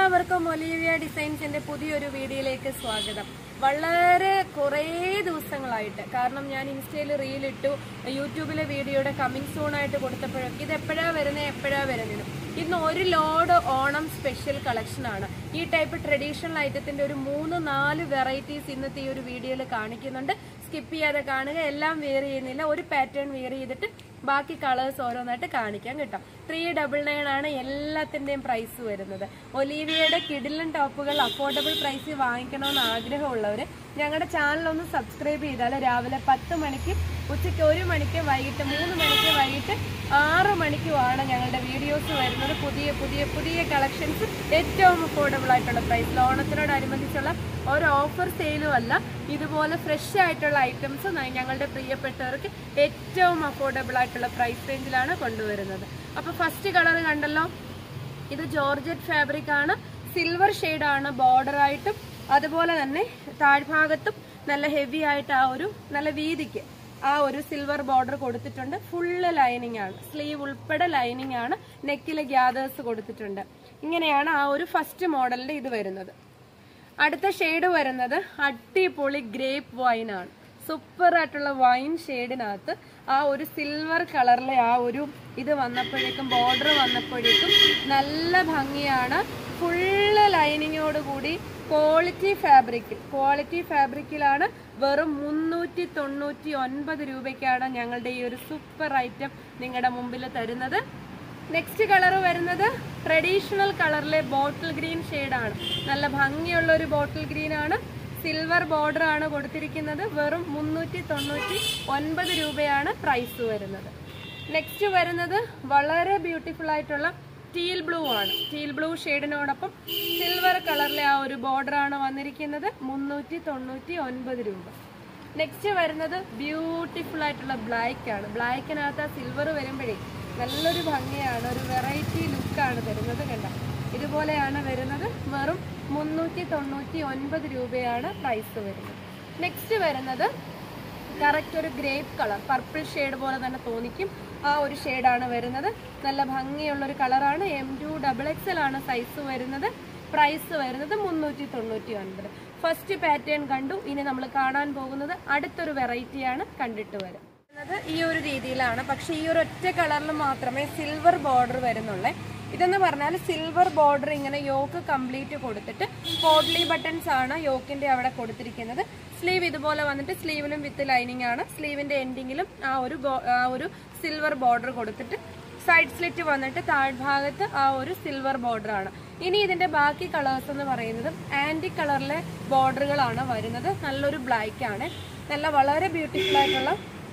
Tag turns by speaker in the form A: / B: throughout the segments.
A: എല്ലാവർക്കും ഒലീവിയ ഡിസൈൻസിന്റെ പുതിയൊരു വീഡിയോയിലേക്ക് സ്വാഗതം വളരെ കുറേ ദിവസങ്ങളായിട്ട് കാരണം ഞാൻ ഇൻസ്റ്റയിൽ റീലിട്ടു യൂട്യൂബിലെ വീഡിയോയുടെ കമ്മിങ് സൂൺ ആയിട്ട് കൊടുത്തപ്പോഴൊക്കെ ഇത് എപ്പോഴാ വരുന്നത് എപ്പോഴാ വരുന്നത് ഇന്ന് ഒരു ലോഡ് ഓണം സ്പെഷ്യൽ കളക്ഷൻ ആണ് ഈ ടൈപ്പ് ട്രഡീഷണൽ ഐറ്റത്തിന്റെ ഒരു മൂന്ന് നാല് വെറൈറ്റീസ് ഇന്നത്തെ ഈ ഒരു വീഡിയോയിൽ കാണിക്കുന്നുണ്ട് സ്കിപ്പ് ചെയ്യാതെ കാണുക എല്ലാം വെയർ ചെയ്യുന്നില്ല ഒരു പാറ്റേൺ വെയർ ചെയ്തിട്ട് ബാക്കി കളേഴ്സ് ഓരോന്നായിട്ട് കാണിക്കാം കേട്ടോ ത്രീ ഡബിൾ നയൻ ആണ് എല്ലാത്തിന്റെയും പ്രൈസ് വരുന്നത് ഒലീവിയയുടെ കിഡിലൻ ടോപ്പുകൾ അഫോർഡബിൾ പ്രൈസിൽ വാങ്ങിക്കണമെന്ന് ആഗ്രഹമുള്ളവർ ഞങ്ങളുടെ ചാനൽ ഒന്ന് സബ്സ്ക്രൈബ് ചെയ്താൽ രാവിലെ പത്ത് മണിക്ക് ഉച്ചയ്ക്ക് ഒരു മണിക്ക് വൈകിട്ട് മൂന്ന് മണിക്ക് വൈകിട്ട് ആറ് മണിക്കുമാണ് ഞങ്ങളുടെ വീഡിയോസ് വരുന്നത് പുതിയ പുതിയ പുതിയ കളക്ഷൻസ് ഏറ്റവും അഫോർഡബിൾ ആയിട്ടുള്ള പ്രൈസിൽ ഓണത്തിനോടനുബന്ധിച്ചുള്ള ഒരു ഓഫർ സെയിലും അല്ല ഇതുപോലെ ഫ്രഷ് ആയിട്ടുള്ള ഐറ്റംസ് ഞങ്ങളുടെ പ്രിയപ്പെട്ടവർക്ക് ഏറ്റവും അഫോർഡബിൾ ആയിട്ടുള്ള പ്രൈസ് റേഞ്ചിലാണ് കൊണ്ടുവരുന്നത് അപ്പോൾ ഫസ്റ്റ് കളർ കണ്ടല്ലോ ഇത് ജോർജറ്റ് ഫാബ്രിക് ആണ് സിൽവർ ആണ് ബോർഡർ ആയിട്ടും അതുപോലെ തന്നെ താഴ്ഭാഗത്തും നല്ല ഹെവി ആയിട്ട് ആ ഒരു നല്ല വീതിക്ക് ആ ഒരു സിൽവർ ബോർഡർ കൊടുത്തിട്ടുണ്ട് ഫുള്ള് ലൈനിങ് ആണ് സ്ലീവ് ഉൾപ്പെടെ ലൈനിങ് ആണ് നെക്കിലെ ഗ്യാദേഴ്സ് കൊടുത്തിട്ടുണ്ട് ഇങ്ങനെയാണ് ആ ഒരു ഫസ്റ്റ് മോഡലിന്റെ ഇത് വരുന്നത് അടുത്ത ഷെയ്ഡ് വരുന്നത് അടിപൊളി ഗ്രേപ്പ് വൈൻ ആണ് സൂപ്പർ ആയിട്ടുള്ള വൈൻ ഷെയ്ഡിനകത്ത് ആ ഒരു സിൽവർ കളറിലെ ആ ഒരു ഇത് വന്നപ്പോഴേക്കും ബോർഡർ വന്നപ്പോഴേക്കും നല്ല ഭംഗിയാണ് ഫുള്ള് ലൈനിങ്ങോട് കൂടി ക്വാളിറ്റി ഫാബ്രിക്കിൽ ക്വാളിറ്റി ഫാബ്രിക്കിലാണ് വെറും മുന്നൂറ്റി തൊണ്ണൂറ്റി ഒൻപത് രൂപയ്ക്കാണ് ഞങ്ങളുടെ ഈ ഒരു സൂപ്പർ ഐറ്റം നിങ്ങളുടെ മുമ്പിൽ തരുന്നത് നെക്സ്റ്റ് കളർ വരുന്നത് ട്രഡീഷണൽ കളറിലെ ബോട്ടിൽ ഗ്രീൻ ആണ് നല്ല ഭംഗിയുള്ള ഒരു ബോട്ടിൽ ഗ്രീൻ ആണ് സിൽവർ ബോർഡർ ആണ് കൊടുത്തിരിക്കുന്നത് വെറും മുന്നൂറ്റി തൊണ്ണൂറ്റി ഒൻപത് രൂപയാണ് പ്രൈസ് വരുന്നത് നെക്സ്റ്റ് വരുന്നത് വളരെ ബ്യൂട്ടിഫുൾ ആയിട്ടുള്ള ടീൽ ബ്ലൂ ആണ് ടീൽ ബ്ലൂ ഷെയ്ഡിനോടൊപ്പം സിൽവർ കളറിലെ ആ ഒരു ബോർഡർ ആണ് വന്നിരിക്കുന്നത് മുന്നൂറ്റി തൊണ്ണൂറ്റി ഒൻപത് രൂപ നെക്സ്റ്റ് വരുന്നത് ബ്യൂട്ടിഫുൾ ആയിട്ടുള്ള ബ്ലാക്ക് ആണ് ബ്ലാക്കിനകത്ത് ആ സിൽവർ വരുമ്പോഴേ നല്ലൊരു ഭംഗിയാണ് ഒരു വെറൈറ്റി ലുക്കാണ് തരുന്നത് കണ്ട ഇതുപോലെയാണ് വരുന്നത് വെറും മുന്നൂറ്റി തൊണ്ണൂറ്റി ഒൻപത് രൂപയാണ് പ്രൈസ് വരുന്നത് നെക്സ്റ്റ് വരുന്നത് കറക്റ്റ് ഒരു ഗ്രേപ്പ് കളർ പർപ്പിൾ ഷെയ്ഡ് പോലെ തന്നെ തോന്നിക്കും ആ ഒരു ഷെയ്ഡാണ് വരുന്നത് നല്ല ഭംഗിയുള്ള ഒരു കളറാണ് എം ടു ഡബിൾ എക്സൽ ആണ് സൈസ് വരുന്നത് പ്രൈസ് വരുന്നത് മുന്നൂറ്റി തൊണ്ണൂറ്റി ഒൻപത് ഫസ്റ്റ് പാറ്റേൺ കണ്ടു ഇനി നമ്മൾ കാണാൻ പോകുന്നത് അടുത്തൊരു വെറൈറ്റിയാണ് കണ്ടിട്ട് വരും വരുന്നത് ഈ ഒരു രീതിയിലാണ് പക്ഷെ ഈ ഒരു ഒറ്റ കളറിൽ മാത്രമേ സിൽവർ ബോർഡർ വരുന്നുള്ളേ ഇതെന്ന് പറഞ്ഞാൽ സിൽവർ ബോർഡർ ഇങ്ങനെ യോക്ക് കംപ്ലീറ്റ് കൊടുത്തിട്ട് പോഡ്ലി ബട്ടൺസ് ആണ് യോക്കിന്റെ അവിടെ കൊടുത്തിരിക്കുന്നത് സ്ലീവ് ഇതുപോലെ വന്നിട്ട് സ്ലീവിലും വിത്ത് ലൈനിങ് ആണ് സ്ലീവിന്റെ എൻഡിങ്ങിലും ആ ഒരു ബോ- ആ ഒരു സിൽവർ ബോർഡർ കൊടുത്തിട്ട് സൈഡ് സ്ലിറ്റ് വന്നിട്ട് താഴ്ഭാഗത്ത് ആ ഒരു സിൽവർ ബോർഡർ ആണ് ഇനി ഇതിന്റെ ബാക്കി കളേഴ്സ് എന്ന് പറയുന്നത് ആന്റി കളറിലെ ബോർഡറുകളാണ് വരുന്നത് നല്ലൊരു ബ്ലാക്ക് ആണ് നല്ല വളരെ ബ്യൂട്ടിഫുൾ ആയിട്ടുള്ള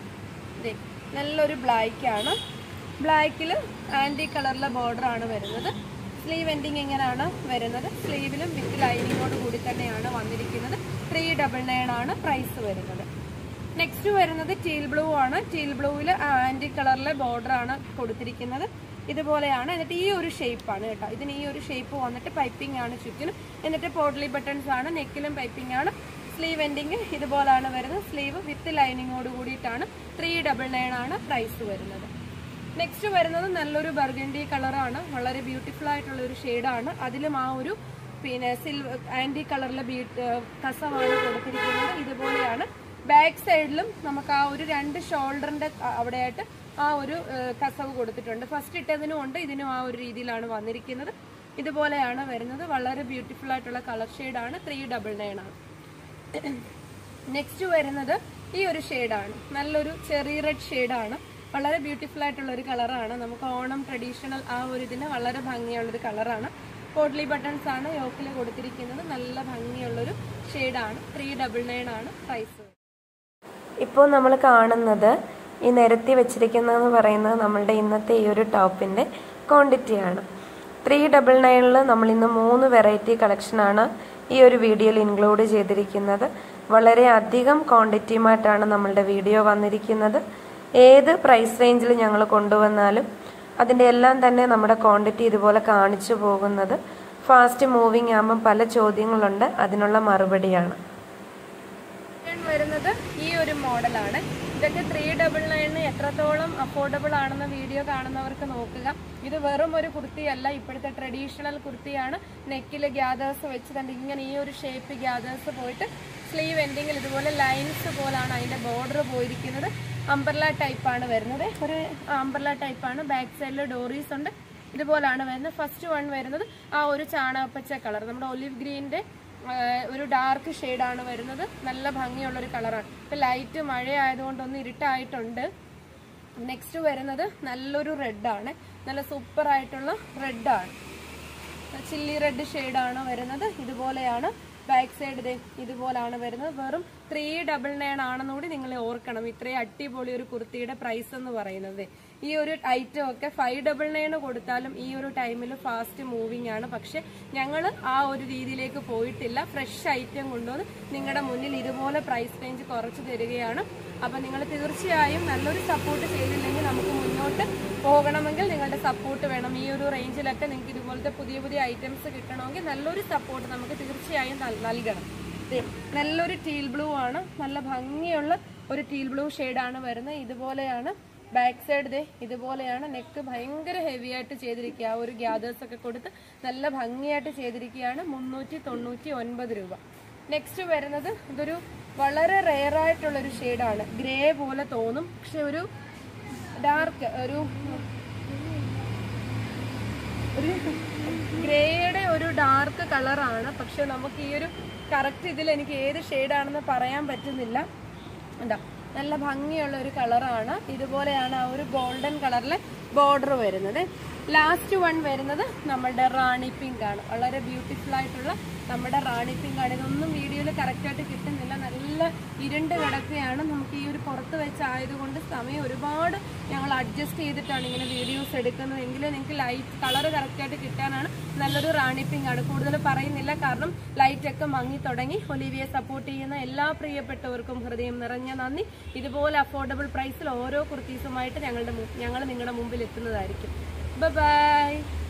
A: ദേ, നല്ലൊരു ബ്ലാക്ക് ആണ് ബ്ലാക്കിൽ ആൻറ്റി കളറിലെ ബോർഡർ ആണ് വരുന്നത് സ്ലീവ് എൻഡിങ് എങ്ങനെയാണ് വരുന്നത് സ്ലീവിലും വിത്ത് ലൈനിങ്ങോട് കൂടി തന്നെയാണ് വന്നിരിക്കുന്നത് ത്രീ ഡബിൾ നയൻ ആണ് പ്രൈസ് വരുന്നത് നെക്സ്റ്റ് വരുന്നത് ടീൽ ബ്ലൂ ആണ് ടീൽ ബ്ലൂവിൽ ആൻറ്റി കളറിലെ ബോർഡർ ആണ് കൊടുത്തിരിക്കുന്നത് ഇതുപോലെയാണ് എന്നിട്ട് ഈ ഒരു ഷേപ്പാണ് കേട്ടോ ഇതിന് ഈ ഒരു ഷേപ്പ് വന്നിട്ട് പൈപ്പിംഗ് ആണ് ചുറ്റിനും എന്നിട്ട് പോഡ്ലി ബട്ടൺസ് ആണ് നെക്കിലും പൈപ്പിംഗ് ആണ് സ്ലീവ് എൻഡിങ് ഇതുപോലാണ് വരുന്നത് സ്ലീവ് വിത്ത് ലൈനിങ്ങോട് കൂടിയിട്ടാണ് ത്രീ ഡബിൾ നയൻ ആണ് പ്രൈസ് വരുന്നത് നെക്സ്റ്റ് വരുന്നത് നല്ലൊരു ബർഗൻഡി കളറാണ് വളരെ ബ്യൂട്ടിഫുൾ ആയിട്ടുള്ള ഒരു ഷെയ്ഡാണ് അതിലും ആ ഒരു പിന്നെ സിൽവർ ആൻറ്റി കളറിലെ ബീ കസവാണ് കൊടുത്തിരിക്കുന്നത് ഇതുപോലെയാണ് ബാക്ക് സൈഡിലും നമുക്ക് ആ ഒരു രണ്ട് ഷോൾഡറിന്റെ അവിടെയായിട്ട് ആ ഒരു ഏഹ്, കസവ് കൊടുത്തിട്ടുണ്ട് ഫസ്റ്റ് ഇട്ടതിനും ഉണ്ട് ഇതിനും ആ ഒരു രീതിയിലാണ് വന്നിരിക്കുന്നത് ഇതുപോലെയാണ് വരുന്നത് വളരെ ബ്യൂട്ടിഫുൾ ആയിട്ടുള്ള കളർ ഷെയ്ഡാണ് ത്രീ ഡബിൾ നയൻ ആണ് നെക്സ്റ്റ് വരുന്നത് ഈ ഒരു ഷെയ്ഡാണ് നല്ലൊരു ചെറിയ റെഡ് ഷെയ്ഡാണ് വളരെ ബ്യൂട്ടിഫുൾ ആയിട്ടുള്ള ഒരു കളറാണ് നമുക്ക് ഓണം ട്രഡീഷണൽ ആ ഒരു ഇതിന് വളരെ ഭംഗിയുള്ളൊരു കളറാണ് പോട്ട്ലി ബട്ടൺസ് ആണ് യോക്കിൽ കൊടുത്തിരിക്കുന്നത് നല്ല ഭംഗിയുള്ളൊരു ഷെയ്ഡാണ് ത്രീ ഡബിൾ നയൻ ആണ് പ്രൈസ്
B: ഇപ്പോൾ നമ്മൾ കാണുന്നത് ഈ നിരത്തി വെച്ചിരിക്കുന്നതെന്ന് പറയുന്നത് നമ്മളുടെ ഇന്നത്തെ ഈ ഒരു ടോപ്പിൻ്റെ ക്വാണ്ടിറ്റിയാണ് ത്രീ ഡബിൾ നയനിൽ നമ്മൾ ഇന്ന് മൂന്ന് വെറൈറ്റി കളക്ഷനാണ് ഈ ഒരു വീഡിയോയിൽ ഇൻക്ലൂഡ് ചെയ്തിരിക്കുന്നത് വളരെ അധികം ക്വാണ്ടിറ്റിയുമായിട്ടാണ് നമ്മളുടെ വീഡിയോ വന്നിരിക്കുന്നത് ഏത് പ്രൈസ് റേഞ്ചിൽ ഞങ്ങൾ കൊണ്ടുവന്നാലും അതിൻ്റെ എല്ലാം തന്നെ നമ്മുടെ ക്വാണ്ടിറ്റി ഇതുപോലെ കാണിച്ചു പോകുന്നത് ഫാസ്റ്റ് മൂവിങ് ആകുമ്പം പല ചോദ്യങ്ങളുണ്ട് അതിനുള്ള മറുപടിയാണ്
A: പാറ്റേൺ വരുന്നത് ഈ ഒരു മോഡലാണ് ഇതൊക്കെ ത്രീ ഡബിൾ നയന് എത്രത്തോളം അഫോർഡബിൾ ആണെന്ന വീഡിയോ കാണുന്നവർക്ക് നോക്കുക ഇത് വെറും ഒരു കുർത്തിയല്ല ഇപ്പോഴത്തെ ട്രഡീഷണൽ കുർത്തിയാണ് നെക്കിൽ ഗ്യാദേഴ്സ് വെച്ചിട്ടുണ്ട് ഇങ്ങനെ ഈ ഒരു ഷേപ്പ് ഗ്യാദേഴ്സ് പോയിട്ട് സ്ലീവ് എൻഡിങ്ങിൽ ഇതുപോലെ ലൈൻസ് പോലാണ് അതിന്റെ ബോർഡർ പോയിരിക്കുന്നത് അംബർല ടൈപ്പാണ് വരുന്നത് ഒരു അംബർല ടൈപ്പാണ് ബാക്ക് സൈഡിൽ ഡോറീസ് ഉണ്ട് ഇതുപോലാണ് വരുന്നത് ഫസ്റ്റ് വൺ വരുന്നത് ആ ഒരു ചാണകപ്പച്ച കളർ നമ്മുടെ ഒലിവ് ഗ്രീനിന്റെ ഒരു ഡാർക്ക് ഷെയ്ഡാണ് വരുന്നത് നല്ല ഭംഗിയുള്ള ഒരു കളറാണ് ഇപ്പൊ ലൈറ്റ് മഴ ആയതുകൊണ്ട് ഒന്ന് ഇരുട്ടായിട്ടുണ്ട് നെക്സ്റ്റ് വരുന്നത് നല്ലൊരു റെഡാണ് നല്ല സൂപ്പർ ആയിട്ടുള്ള റെഡാണ് ചില്ലി റെഡ് ഷെയ്ഡാണ് വരുന്നത് ഇതുപോലെയാണ് ബാക്ക് സൈഡ് ഇതേ ഇതുപോലാണ് വരുന്നത് വെറും ത്രീ ഡബിൾ നയൻ ആണെന്നുകൂടി നിങ്ങൾ ഓർക്കണം ഇത്രയും അടിപൊളി ഒരു കുർത്തിയുടെ പ്രൈസ് എന്ന് പറയുന്നത് ഈ ഒരു ഐറ്റം ഒക്കെ ഫൈവ് ഡബിൾ നയൻ കൊടുത്താലും ഈ ഒരു ടൈമിൽ ഫാസ്റ്റ് മൂവിങ് ആണ് പക്ഷെ ഞങ്ങൾ ആ ഒരു രീതിയിലേക്ക് പോയിട്ടില്ല ഫ്രഷ് ഐറ്റം കൊണ്ടുവന്ന് നിങ്ങളുടെ മുന്നിൽ ഇതുപോലെ പ്രൈസ് റേഞ്ച് കുറച്ച് തരികയാണ് അപ്പൊ നിങ്ങൾ തീർച്ചയായും നല്ലൊരു സപ്പോർട്ട് ചെയ്തില്ലെങ്കിൽ നമുക്ക് മുന്നോട്ട് പോകണമെങ്കിൽ നിങ്ങളുടെ സപ്പോർട്ട് വേണം ഈ ഒരു റേഞ്ചിലൊക്കെ നിങ്ങൾക്ക് ഇതുപോലത്തെ പുതിയ പുതിയ ഐറ്റംസ് കിട്ടണമെങ്കിൽ നല്ലൊരു സപ്പോർട്ട് നമുക്ക് തീർച്ചയായും നൽ- നൽകണം ദേ, നല്ലൊരു ടീൽ ബ്ലൂ ആണ് നല്ല ഭംഗിയുള്ള ഒരു ടീൽ ബ്ലൂ ആണ് വരുന്നത് ഇതുപോലെയാണ് ബാക്ക് സൈഡ് ദേ ഇതുപോലെയാണ് നെക്ക് ഭയങ്കര ഹെവി ആയിട്ട് ചെയ്തിരിക്കുക ആ ഒരു ഗ്യാദേഴ്സ് ഒക്കെ കൊടുത്ത് നല്ല ഭംഗിയായിട്ട് ചെയ്തിരിക്കുകയാണ് മുന്നൂറ്റി തൊണ്ണൂറ്റി ഒൻപത് രൂപ നെക്സ്റ്റ് വരുന്നത് ഇതൊരു വളരെ റെയർ ആയിട്ടുള്ള ഒരു ഷെയ്ഡാണ് ഗ്രേ പോലെ തോന്നും പക്ഷെ ഒരു ഡാർക്ക് ഒരു ഒരു ഗ്രേയുടെ ഒരു ഡാർക്ക് കളറാണ് പക്ഷെ നമുക്ക് ഈ ഒരു കറക്റ്റ് ഇതിൽ എനിക്ക് ഏത് ഷെയ്ഡാണെന്ന് പറയാൻ പറ്റുന്നില്ല എന്താ നല്ല ഭംഗിയുള്ള ഒരു കളറാണ് ഇതുപോലെയാണ് ആ ഒരു ഗോൾഡൻ കളറിലെ ബോർഡർ വരുന്നത് ലാസ്റ്റ് വൺ വരുന്നത് നമ്മുടെ റാണി പിങ്ക് ആണ് വളരെ ബ്യൂട്ടിഫുൾ ആയിട്ടുള്ള നമ്മുടെ റാണി പിങ്ക് ആണ് ഇതൊന്നും വീഡിയോയിൽ കറക്റ്റായിട്ട് കിട്ടുന്നില്ല നല്ല ഇരുണ്ട് കിടക്കുകയാണ് നമുക്ക് ഈ ഒരു പുറത്ത് വെച്ചായതുകൊണ്ട് സമയം ഒരുപാട് ഞങ്ങൾ അഡ്ജസ്റ്റ് ചെയ്തിട്ടാണ് ഇങ്ങനെ വീഡിയോസ് എടുക്കുന്നത് എങ്കിലും നിങ്ങൾക്ക് ലൈറ്റ് കളർ കറക്റ്റായിട്ട് കിട്ടാനാണ് നല്ലൊരു റാണി പിങ്ക് ആണ് കൂടുതൽ പറയുന്നില്ല കാരണം ലൈറ്റ് ഒക്കെ മങ്ങി തുടങ്ങി ഒലിവിയെ സപ്പോർട്ട് ചെയ്യുന്ന എല്ലാ പ്രിയപ്പെട്ടവർക്കും ഹൃദയം നിറഞ്ഞ നന്ദി ഇതുപോലെ അഫോർഡബിൾ പ്രൈസിൽ ഓരോ കുർത്തീസുമായിട്ട് ഞങ്ങളുടെ ഞങ്ങൾ നിങ്ങളുടെ മുമ്പിൽ എത്തുന്നതായിരിക്കും ബൈ